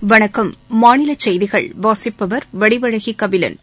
வணக்கம் மாநில செய்திகள் வாசிப்பவர் வடிவழகி கபிலன்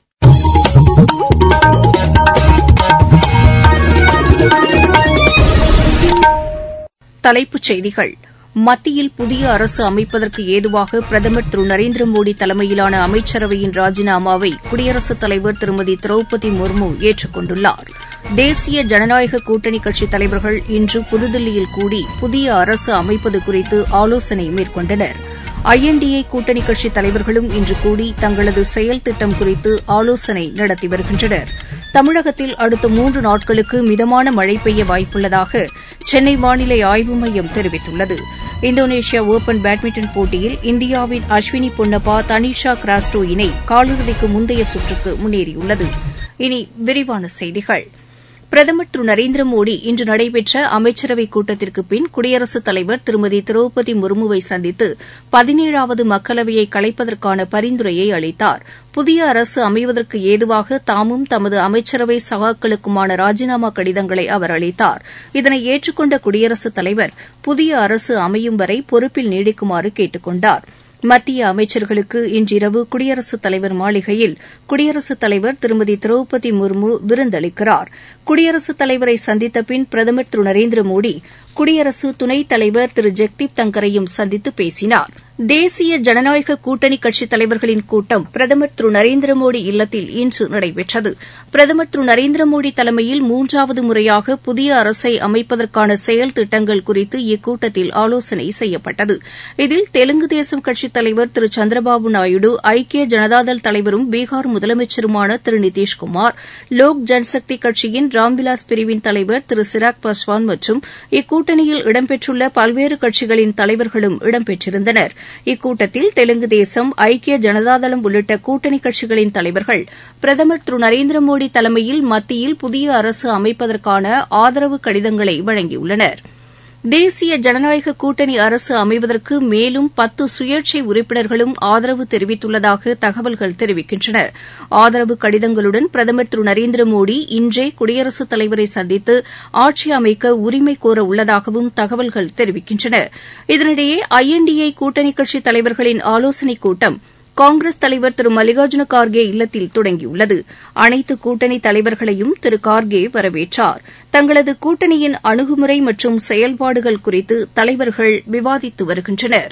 தலைப்புச் செய்திகள் மத்தியில் புதிய அரசு அமைப்பதற்கு ஏதுவாக பிரதமர் திரு நரேந்திர மோடி தலைமையிலான அமைச்சரவையின் ராஜினாமாவை குடியரசுத் தலைவர் திருமதி திரௌபதி முர்மு ஏற்றுக் கொண்டுள்ளார் தேசிய ஜனநாயக கூட்டணி கட்சித் தலைவர்கள் இன்று புதுதில்லியில் கூடி புதிய அரசு அமைப்பது குறித்து ஆலோசனை மேற்கொண்டனர் ஐஎன்டிஏ கூட்டணி கட்சித் தலைவர்களும் இன்று கூடி தங்களது செயல் திட்டம் குறித்து ஆலோசனை நடத்தி வருகின்றனர் தமிழகத்தில் அடுத்த மூன்று நாட்களுக்கு மிதமான மழை பெய்ய வாய்ப்புள்ளதாக சென்னை வானிலை ஆய்வு மையம் தெரிவித்துள்ளது இந்தோனேஷியா ஒபன் பேட்மிண்டன் போட்டியில் இந்தியாவின் அஸ்வினி பொன்னப்பா தனிஷா கிராஸ்டோ இணை காலிறுதிக்கு முந்தைய சுற்றுக்கு முன்னேறியுள்ளது இனி விரிவான செய்திகள் பிரதமர் திரு நரேந்திர மோடி இன்று நடைபெற்ற அமைச்சரவைக் கூட்டத்திற்கு பின் குடியரசுத் தலைவர் திருமதி திரௌபதி முர்முவை சந்தித்து பதினேழாவது மக்களவையை கலைப்பதற்கான பரிந்துரையை அளித்தார் புதிய அரசு அமைவதற்கு ஏதுவாக தாமும் தமது அமைச்சரவை சகாக்களுக்குமான ராஜினாமா கடிதங்களை அவர் அளித்தார் இதனை ஏற்றுக்கொண்ட குடியரசுத் தலைவர் புதிய அரசு அமையும் வரை பொறுப்பில் நீடிக்குமாறு கேட்டுக் கொண்டாா் மத்திய அமைச்சர்களுக்கு இன்றிரவு குடியரசுத் தலைவர் மாளிகையில் குடியரசுத் தலைவர் திருமதி திரௌபதி முர்மு விருந்தளிக்கிறார் குடியரசுத் தலைவரை சந்தித்த பின் பிரதமர் திரு நரேந்திர மோடி குடியரசு துணைத் தலைவர் திரு ஜெக்தீப் தங்கரையும் சந்தித்து பேசினார் தேசிய ஜனநாயக கூட்டணி கட்சித் தலைவர்களின் கூட்டம் பிரதமர் திரு நரேந்திர மோடி இல்லத்தில் இன்று நடைபெற்றது பிரதமர் திரு நரேந்திர மோடி தலைமையில் மூன்றாவது முறையாக புதிய அரசை அமைப்பதற்கான செயல் திட்டங்கள் குறித்து இக்கூட்டத்தில் ஆலோசனை செய்யப்பட்டது இதில் தெலுங்கு தேசம் கட்சித் தலைவர் திரு சந்திரபாபு நாயுடு ஐக்கிய ஜனதாதள் தலைவரும் பீகார் முதலமைச்சருமான திரு நிதிஷ்குமார் லோக் ஜன்சக்தி கட்சியின் ராம்விலாஸ் பிரிவின் தலைவர் திரு சிராக் பாஸ்வான் மற்றும் இக்கூட்டணியில் இடம்பெற்றுள்ள பல்வேறு கட்சிகளின் தலைவர்களும் இடம்பெற்றிருந்தனர் இக்கூட்டத்தில் தெலுங்கு தேசம் ஐக்கிய ஜனதாதளம் உள்ளிட்ட கூட்டணி கட்சிகளின் தலைவர்கள் பிரதமர் திரு நரேந்திர மோடி தலைமையில் மத்தியில் புதிய அரசு அமைப்பதற்கான ஆதரவு கடிதங்களை வழங்கியுள்ளனா் தேசிய ஜனநாயக கூட்டணி அரசு அமைவதற்கு மேலும் பத்து சுயேட்சை உறுப்பினர்களும் ஆதரவு தெரிவித்துள்ளதாக தகவல்கள் தெரிவிக்கின்றன ஆதரவு கடிதங்களுடன் பிரதமர் திரு நரேந்திர மோடி இன்றே குடியரசுத் தலைவரை சந்தித்து ஆட்சி அமைக்க உரிமை கோர உள்ளதாகவும் தகவல்கள் தெரிவிக்கின்றன இதனிடையே ஐஎன்டிஏ கூட்டணி கட்சித் தலைவர்களின் ஆலோசனைக் கூட்டம் காங்கிரஸ் தலைவர் திரு மல்லிகார்ஜுன கார்கே இல்லத்தில் தொடங்கியுள்ளது அனைத்து கூட்டணி தலைவர்களையும் திரு கார்கே வரவேற்றார் தங்களது கூட்டணியின் அணுகுமுறை மற்றும் செயல்பாடுகள் குறித்து தலைவர்கள் விவாதித்து வருகின்றனா்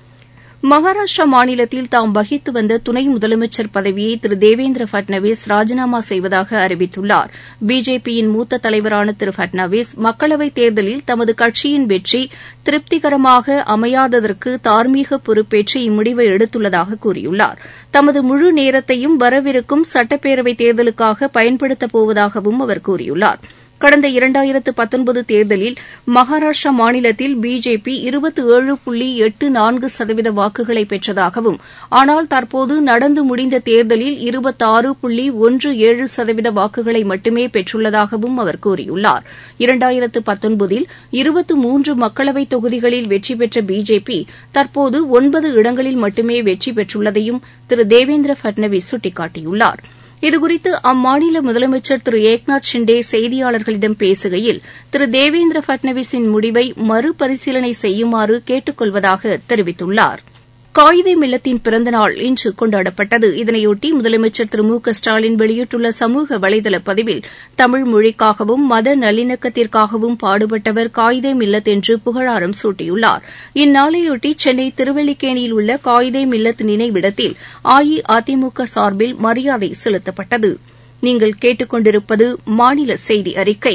மகாராஷ்டிரா மாநிலத்தில் தாம் வகித்து வந்த துணை முதலமைச்சர் பதவியை திரு தேவேந்திர பட்னவிஸ் ராஜினாமா செய்வதாக அறிவித்துள்ளார் பிஜேபியின் மூத்த தலைவரான திரு பட்னவிஸ் மக்களவைத் தேர்தலில் தமது கட்சியின் வெற்றி திருப்திகரமாக அமையாததற்கு தார்மீக பொறுப்பேற்று இம்முடிவை எடுத்துள்ளதாக கூறியுள்ளார் தமது முழு நேரத்தையும் வரவிருக்கும் சட்டப்பேரவைத் தேர்தலுக்காக பயன்படுத்தப் போவதாகவும் அவர் கூறியுள்ளார் கடந்த இரண்டாயிரத்து பத்தொன்பது தேர்தலில் மகாராஷ்டிரா மாநிலத்தில் பிஜேபி இருபத்தி ஏழு புள்ளி எட்டு நான்கு சதவீத வாக்குகளை பெற்றதாகவும் ஆனால் தற்போது நடந்து முடிந்த தேர்தலில் இருபத்தாறு புள்ளி ஒன்று ஏழு சதவீத வாக்குகளை மட்டுமே பெற்றுள்ளதாகவும் அவர் கூறியுள்ளார் இரண்டாயிரத்து பத்தொன்பதில் இருபத்து மூன்று மக்களவைத் தொகுதிகளில் வெற்றி பெற்ற பிஜேபி தற்போது ஒன்பது இடங்களில் மட்டுமே வெற்றி பெற்றுள்ளதையும் திரு தேவேந்திர பட்னவிஸ் சுட்டிக்காட்டியுள்ளாா் இதுகுறித்து அம்மாநில முதலமைச்சர் திரு ஏக்நாத் ஷிண்டே செய்தியாளர்களிடம் பேசுகையில் திரு தேவேந்திர பட்னவிஸின் முடிவை மறுபரிசீலனை செய்யுமாறு கேட்டுக் கொள்வதாக தெரிவித்துள்ளார் காயிதே மில்லத்தின் பிறந்தநாள் இன்று கொண்டாடப்பட்டது இதனையொட்டி முதலமைச்சர் திரு மு க ஸ்டாலின் வெளியிட்டுள்ள சமூக வலைதள பதிவில் தமிழ் மொழிக்காகவும் மத நல்லிணக்கத்திற்காகவும் பாடுபட்டவர் காயிதே மில்லத் என்று புகழாரம் சூட்டியுள்ளார் இந்நாளையொட்டி சென்னை திருவல்லிக்கேணியில் உள்ள காயிதே மில்லத் நினைவிடத்தில் அஇஅதிமுக சார்பில் மரியாதை செலுத்தப்பட்டது நீங்கள் கேட்டுக்கொண்டிருப்பது மாநில செய்தி அறிக்கை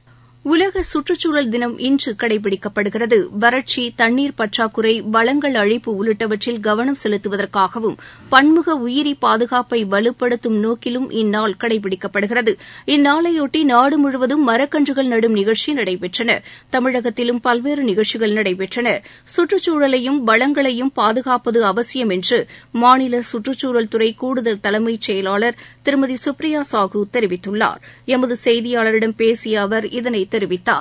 உலக சுற்றுச்சூழல் தினம் இன்று கடைபிடிக்கப்படுகிறது வறட்சி தண்ணீர் பற்றாக்குறை வளங்கள் அழிப்பு உள்ளிட்டவற்றில் கவனம் செலுத்துவதற்காகவும் பன்முக உயிரி பாதுகாப்பை வலுப்படுத்தும் நோக்கிலும் இந்நாள் கடைபிடிக்கப்படுகிறது இந்நாளையொட்டி நாடு முழுவதும் மரக்கன்றுகள் நடும் நிகழ்ச்சி நடைபெற்றன தமிழகத்திலும் பல்வேறு நிகழ்ச்சிகள் நடைபெற்றன சுற்றுச்சூழலையும் வளங்களையும் பாதுகாப்பது அவசியம் என்று மாநில சுற்றுச்சூழல் துறை கூடுதல் தலைமைச் செயலாளர் திருமதி சுப்ரியா சாஹூ தெரிவித்துள்ளார் எமது செய்தியாளரிடம் பேசிய அவர் இதனை தெரிவித்தார்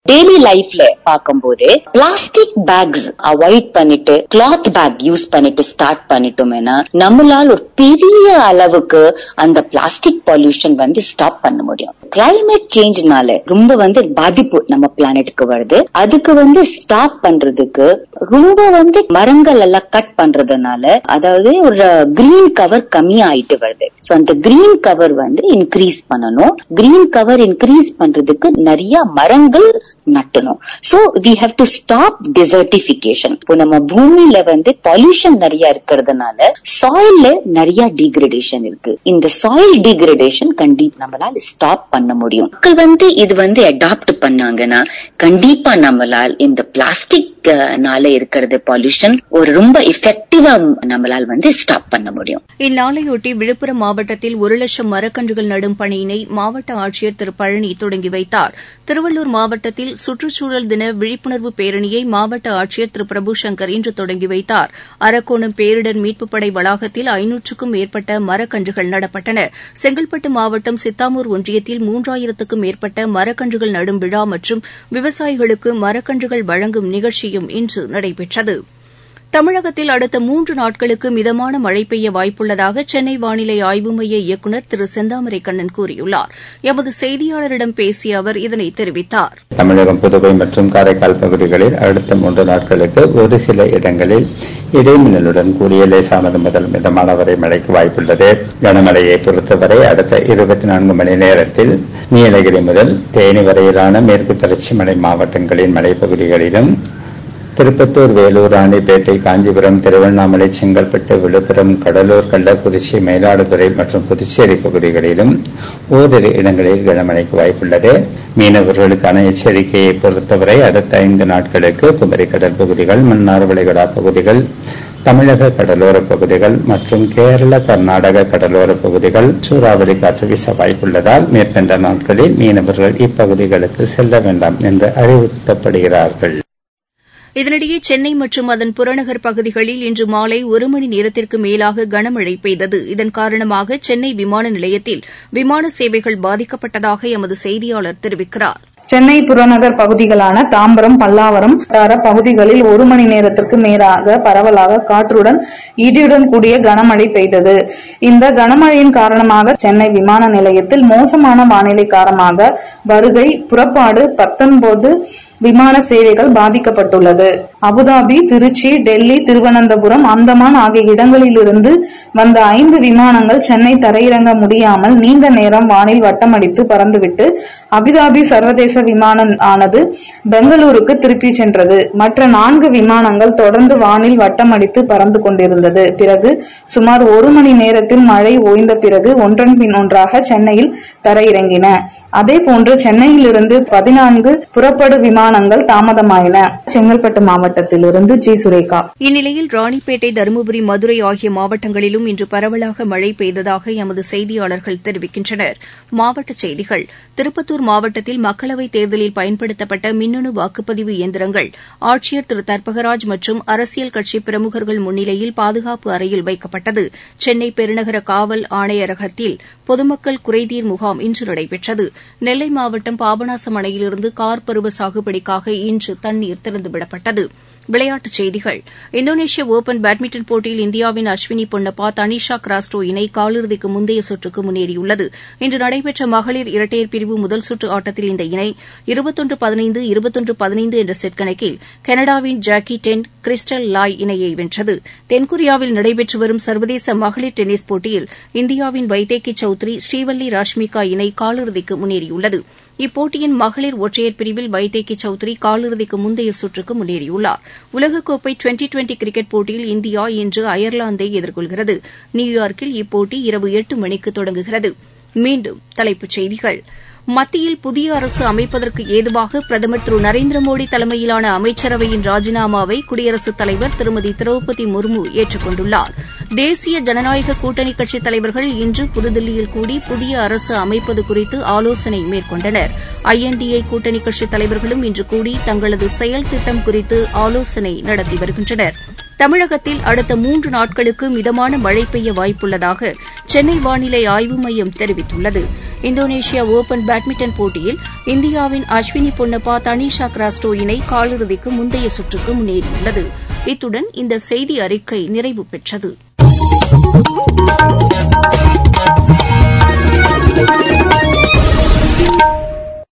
டெய்லி லைஃப்ல பார்க்கும்போது பிளாஸ்டிக் பேக்ஸ் அவாய்ட் பண்ணிட்டு கிளாத் பேக் யூஸ் பண்ணிட்டு ஸ்டார்ட் பண்ணிட்டோம்னா நம்மளால ஒரு பெரிய அளவுக்கு அந்த பிளாஸ்டிக் பொல்யூஷன் வந்து ஸ்டாப் பண்ண முடியும் கிளைமேட் சேஞ்ச்னால ரொம்ப வந்து பாதிப்பு நம்ம பிளானெட்டுக்கு வருது அதுக்கு வந்து ஸ்டாப் பண்றதுக்கு ரொம்ப வந்து மரங்கள் எல்லாம் கட் பண்றதுனால அதாவது ஒரு கிரீன் கவர் கம்மி ஆயிட்டு வருது சோ அந்த கிரீன் கவர் வந்து இன்க்ரீஸ் பண்ணணும் கிரீன் கவர் இன்க்ரீஸ் பண்றதுக்கு நிறைய மரங்கள் நட்டணும் so we have to stop desertification இப்போ நம்ம பூமியில வந்து பொல்யூஷன் நிறைய இருக்கிறதுனால சாயில்ல நிறைய டிகிரடேஷன் இருக்கு இந்த சாயில் டிகிரடேஷன் கண்டிப்பா நம்மளால ஸ்டாப் பண்ண முடியும் மக்கள் வந்து இது வந்து அடாப்ட் பண்ணாங்கன்னா கண்டிப்பா நம்மளால் இந்த பிளாஸ்டிக் நால இருக்கிறது பொல்யூஷன் ஒரு ரொம்ப எஃபெக்டிவா நம்மளால் வந்து ஸ்டாப் பண்ண முடியும் இந்நாளையொட்டி விழுப்புரம் மாவட்டத்தில் ஒரு லட்சம் மரக்கன்றுகள் நடும் பணியினை மாவட்ட ஆட்சியர் திரு பழனி தொடங்கி வைத்தார் திருவள்ளூர் மாவட்டத்தில் சுற்றுச்சூழல் தின விழிப்புணர்வு பேரணியை மாவட்ட ஆட்சியர் திரு பிரபு சங்கர் இன்று தொடங்கி வைத்தார் அரக்கோணம் பேரிடர் மீட்புப் படை வளாகத்தில் ஐநூற்றுக்கும் மேற்பட்ட மரக்கன்றுகள் நடப்பட்டன செங்கல்பட்டு மாவட்டம் சித்தாமூர் ஒன்றியத்தில் மூன்றாயிரத்துக்கும் மேற்பட்ட மரக்கன்றுகள் நடும் விழா மற்றும் விவசாயிகளுக்கு மரக்கன்றுகள் வழங்கும் நிகழ்ச்சியும் இன்று நடைபெற்றது தமிழகத்தில் அடுத்த மூன்று நாட்களுக்கு மிதமான மழை பெய்ய வாய்ப்புள்ளதாக சென்னை வானிலை ஆய்வு மைய இயக்குநர் திரு செந்தாமரை கண்ணன் கூறியுள்ளார் எமது செய்தியாளரிடம் பேசிய அவர் இதனை தெரிவித்தார் தமிழகம் புதுவை மற்றும் காரைக்கால் பகுதிகளில் அடுத்த மூன்று நாட்களுக்கு ஒரு சில இடங்களில் இடைமின்னலுடன் கூடிய லேசானது முதல் மிதமான வரை மழைக்கு வாய்ப்புள்ளது கனமழையை பொறுத்தவரை அடுத்த இருபத்தி நான்கு மணி நேரத்தில் நீலகிரி முதல் தேனி வரையிலான மேற்கு தொடர்ச்சி மலை மாவட்டங்களின் மலைப்பகுதிகளிலும் திருப்பத்தூர் வேலூர் ராணிப்பேட்டை காஞ்சிபுரம் திருவண்ணாமலை செங்கல்பட்டு விழுப்புரம் கடலூர் கள்ளக்குறிச்சி மயிலாடுதுறை மற்றும் புதுச்சேரி பகுதிகளிலும் ஓரிரு இடங்களில் கனமழைக்கு வாய்ப்புள்ளது மீனவர்களுக்கான எச்சரிக்கையை பொறுத்தவரை அடுத்த ஐந்து நாட்களுக்கு குமரி கடல் பகுதிகள் மன்னார் வளைகுடா பகுதிகள் தமிழக கடலோர பகுதிகள் மற்றும் கேரள கர்நாடக கடலோர பகுதிகள் சூறாவளி காற்று வீச வாய்ப்புள்ளதால் மேற்கண்ட நாட்களில் மீனவர்கள் இப்பகுதிகளுக்கு செல்ல வேண்டாம் என்று அறிவுறுத்தப்படுகிறார்கள் இதனிடையே சென்னை மற்றும் அதன் புறநகர் பகுதிகளில் இன்று மாலை ஒரு மணி நேரத்திற்கு மேலாக கனமழை பெய்தது இதன் காரணமாக சென்னை விமான நிலையத்தில் விமான சேவைகள் பாதிக்கப்பட்டதாக எமது செய்தியாளர் தெரிவிக்கிறார் சென்னை புறநகர் பகுதிகளான தாம்பரம் பல்லாவரம் வட்டார பகுதிகளில் ஒரு மணி நேரத்திற்கு மேலாக பரவலாக காற்றுடன் இடியுடன் கூடிய கனமழை பெய்தது இந்த கனமழையின் காரணமாக சென்னை விமான நிலையத்தில் மோசமான வானிலை காரணமாக வருகை புறப்பாடு பத்தொன்பது விமான சேவைகள் பாதிக்கப்பட்டுள்ளது அபுதாபி திருச்சி டெல்லி திருவனந்தபுரம் அந்தமான் ஆகிய இடங்களிலிருந்து வந்த ஐந்து விமானங்கள் சென்னை தரையிறங்க முடியாமல் நீண்ட நேரம் வானில் வட்டமடித்து பறந்துவிட்டு அபுதாபி சர்வதேச விமானம் ஆனது பெங்களூருக்கு திருப்பி சென்றது மற்ற நான்கு விமானங்கள் தொடர்ந்து வானில் வட்டமடித்து பறந்து கொண்டிருந்தது பிறகு சுமார் ஒரு மணி நேரத்தில் மழை ஓய்ந்த பிறகு ஒன்றன் பின் ஒன்றாக சென்னையில் தரையிறங்கின அதேபோன்று சென்னையிலிருந்து பதினான்கு புறப்படு விமானங்கள் தாமதமாயின செங்கல்பட்டு மாவட்டத்திலிருந்து ஜி சுரேகா இந்நிலையில் ராணிப்பேட்டை தருமபுரி மதுரை ஆகிய மாவட்டங்களிலும் இன்று பரவலாக மழை பெய்ததாக எமது செய்தியாளர்கள் தெரிவிக்கின்றனர் மாவட்டச் செய்திகள் திருப்பத்தூர் மாவட்டத்தில் மக்களவைத் தேர்தலில் பயன்படுத்தப்பட்ட மின்னணு வாக்குப்பதிவு இயந்திரங்கள் ஆட்சியர் திரு தர்பகராஜ் மற்றும் அரசியல் கட்சி பிரமுகர்கள் முன்னிலையில் பாதுகாப்பு அறையில் வைக்கப்பட்டது சென்னை பெருநகர காவல் ஆணையரகத்தில் பொதுமக்கள் குறைதீர் முகாம் இன்று நடைபெற்றது நெல்லை மாவட்டம் பாபநாசம் அணையிலிருந்து கார் பருவ சாகுபடிக்காக இன்று தண்ணீர் திறந்துவிடப்பட்டது விளையாட்டுச் செய்திகள் இந்தோனேஷிய ஒபன் பேட்மிண்டன் போட்டியில் இந்தியாவின் அஸ்வினி பொன்னப்பா தனிஷா கிராஸ்டோ இணை காலிறுதிக்கு முந்தைய சுற்றுக்கு முன்னேறியுள்ளது இன்று நடைபெற்ற மகளிர் இரட்டையர் பிரிவு முதல் சுற்று ஆட்டத்தில் இந்த இணை இருபத்தொன்று பதினைந்து இருபத்தொன்று பதினைந்து என்ற செட் கணக்கில் கனடாவின் ஜாக்கி டென் கிறிஸ்டல் லாய் இணையை வென்றது தென்கொரியாவில் நடைபெற்று வரும் சர்வதேச மகளிர் டென்னிஸ் போட்டியில் இந்தியாவின் வைதேகி சௌத்ரி ஸ்ரீவல்லி ராஷ்மிகா இணை காலிறுதிக்கு முன்னேறியுள்ளது இப்போட்டியின் மகளிர் ஒற்றையர் பிரிவில் வைதேகி சௌத்ரி காலிறுதிக்கு முந்தைய சுற்றுக்கு முன்னேறியுள்ளார் உலகக்கோப்பை டுவெண்டி டுவெண்டி கிரிக்கெட் போட்டியில் இந்தியா இன்று அயர்லாந்தை எதிர்கொள்கிறது நியூயார்க்கில் இப்போட்டி இரவு எட்டு மணிக்கு தொடங்குகிறது மீண்டும் தலைப்புச் செய்திகள் மத்தியில் புதிய அரசு அமைப்பதற்கு ஏதுவாக பிரதமர் திரு நரேந்திர மோடி தலைமையிலான அமைச்சரவையின் ராஜினாமாவை குடியரசுத் தலைவர் திருமதி திரௌபதி முர்மு ஏற்றுக் கொண்டுள்ளார் தேசிய ஜனநாயக கூட்டணி கட்சித் தலைவர்கள் இன்று புதுதில்லியில் கூடி புதிய அரசு அமைப்பது குறித்து ஆலோசனை மேற்கொண்டனர் ஐஎன்டிஏ கூட்டணி கட்சித் தலைவர்களும் இன்று கூடி தங்களது செயல் திட்டம் குறித்து ஆலோசனை நடத்தி வருகின்றனர் தமிழகத்தில் அடுத்த மூன்று நாட்களுக்கு மிதமான மழை பெய்ய வாய்ப்புள்ளதாக சென்னை வானிலை ஆய்வு மையம் தெரிவித்துள்ளது இந்தோனேஷியா ஒபன் பேட்மிண்டன் போட்டியில் இந்தியாவின் அஸ்வினி பொன்னப்பா தனிஷா கிராஸ்டோ இணை காலிறுதிக்கு முந்தைய சுற்றுக்கு முன்னேறியுள்ளது இத்துடன் இந்த செய்தி அறிக்கை நிறைவு பெற்றது